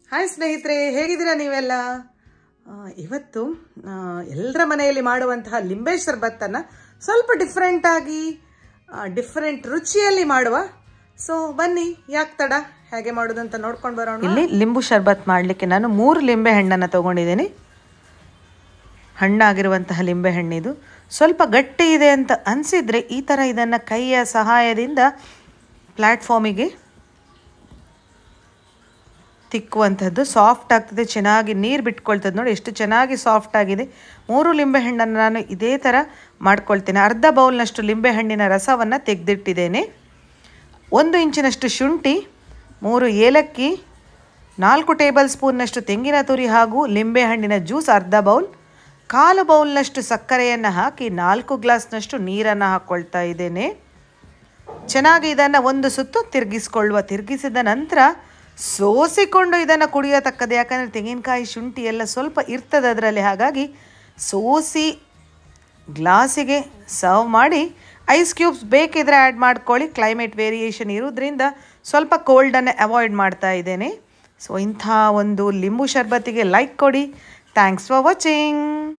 hi ಸ್ನೇಹಿತರೆ ಹೇಗಿದ್ದೀರಾ ನೀವೆಲ್ಲ ಆ, ಇವತ್ತು ಎಲ್ಲರ ಮನೆಯಲ್ಲಿ ಮಾಡುವಂತಹ ಲಿಂಬೆ ಶರ್ಬತ್ತನ್ನು ಸ್ವಲ್ಪ ಡಿಫ್ರೆಂಟ್ ಆಗಿ ಡಿಫ್ರೆಂಟ್ ರುಚಿಯಲ್ಲಿ ಮಾಡುವ ಸೊ ಬನ್ನಿ ಯಾಕೆ ತಡ ಹೇಗೆ ಮಾಡೋದು ಅಂತ ನೋಡ್ಕೊಂಡು ಬರೋಣ ಇಲ್ಲಿ ಲಿಂಬು ಶರ್ಬತ್ ಮಾಡಲಿಕ್ಕೆ ನಾನು ಮೂರು ಲಿಂಬೆ ಹಣ್ಣನ್ನು ತಗೊಂಡಿದ್ದೀನಿ ಹಣ್ಣಾಗಿರುವಂತಹ ಲಿಂಬೆ ಹಣ್ಣಿದು ಸ್ವಲ್ಪ ಗಟ್ಟಿ ಇದೆ ಅಂತ ಅನಿಸಿದರೆ ಈ ಥರ ಇದನ್ನು ಕೈಯ ಸಹಾಯದಿಂದ ಪ್ಲ್ಯಾಟ್ಫಾರ್ಮಿಗೆ ತಿಕ್ಕುವಂಥದ್ದು ಸಾಫ್ಟ್ ಆಗ್ತದೆ ಚೆನ್ನಾಗಿ ನೀರು ಬಿಟ್ಕೊಳ್ತದೆ ನೋಡಿ ಎಷ್ಟು ಚೆನ್ನಾಗಿ ಸಾಫ್ಟ್ ಆಗಿದೆ ಮೂರು ಲಿಂಬೆ ಹಣ್ಣನ್ನು ನಾನು ಇದೇ ಥರ ಮಾಡ್ಕೊಳ್ತೇನೆ ಅರ್ಧ ಬೌಲ್ನಷ್ಟು ಲಿಂಬೆ ಹಣ್ಣಿನ ರಸವನ್ನು ತೆಗೆದಿಟ್ಟಿದ್ದೇನೆ ಒಂದು ಇಂಚಿನಷ್ಟು ಶುಂಠಿ ಮೂರು ಏಲಕ್ಕಿ ನಾಲ್ಕು ಟೇಬಲ್ ಸ್ಪೂನ್ನಷ್ಟು ತೆಂಗಿನ ತುರಿ ಹಾಗೂ ಲಿಂಬೆ ಹಣ್ಣಿನ ಜ್ಯೂಸ್ ಅರ್ಧ ಬೌಲ್ ಕಾಲು ಬೌಲ್ನಷ್ಟು ಸಕ್ಕರೆಯನ್ನು ಹಾಕಿ ನಾಲ್ಕು ಗ್ಲಾಸ್ನಷ್ಟು ನೀರನ್ನು ಹಾಕ್ಕೊಳ್ತಾ ಇದ್ದೇನೆ ಚೆನ್ನಾಗಿ ಇದನ್ನು ಒಂದು ಸುತ್ತು ತಿರುಗಿಸ್ಕೊಳ್ಳುವ ತಿರುಗಿಸಿದ ನಂತರ ಸೋಸಿಕೊಂಡು ಇದನ್ನು ಕುಡಿಯತಕ್ಕದ್ದು ಯಾಕಂದರೆ ತೆಂಗಿನಕಾಯಿ ಶುಂಠಿ ಎಲ್ಲ ಸ್ವಲ್ಪ ಇರ್ತದೆ ಅದರಲ್ಲಿ ಹಾಗಾಗಿ ಸೋಸಿ ಗ್ಲಾಸಿಗೆ ಸರ್ವ್ ಮಾಡಿ ಐಸ್ ಕ್ಯೂಬ್ಸ್ ಬೇಕಿದ್ರೆ ಆ್ಯಡ್ ಮಾಡ್ಕೊಳ್ಳಿ ಕ್ಲೈಮೇಟ್ ವೇರಿಯೇಷನ್ ಇರೋದ್ರಿಂದ ಸ್ವಲ್ಪ ಕೋಲ್ಡನ್ನು ಅವಾಯ್ಡ್ ಮಾಡ್ತಾ ಇದ್ದೇನೆ ಸೊ ಇಂಥ ಒಂದು ಲಿಂಬು ಶರ್ಬತ್ತಿಗೆ ಲೈಕ್ ಕೊಡಿ ಥ್ಯಾಂಕ್ಸ್ ಫಾರ್ ವಾಚಿಂಗ್